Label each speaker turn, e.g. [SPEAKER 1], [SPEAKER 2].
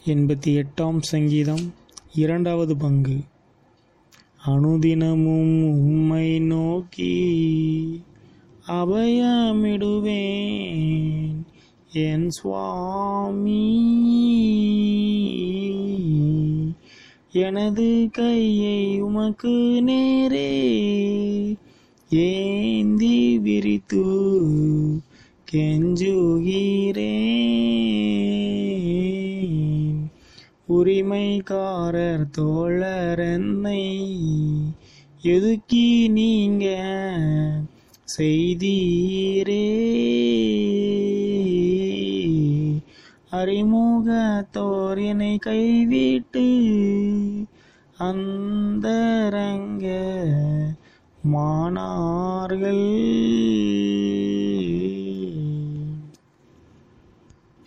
[SPEAKER 1] எண்பத்தி எட்டாம் சங்கீதம் இரண்டாவது பங்கு அனுதினமும் உம்மை நோக்கி அபயமிடுவேன் என் சுவாமி எனது கையை உமக்கு நேரே ஏந்தி விரித்து கெஞ்சுகிறேன் உரிமைக்காரர் தோழர் என்னை எதுக்கி நீங்க செய்தீரே அறிமுகத்தோர் என்னை கைவிட்டு அந்தரங்க மானார்கள்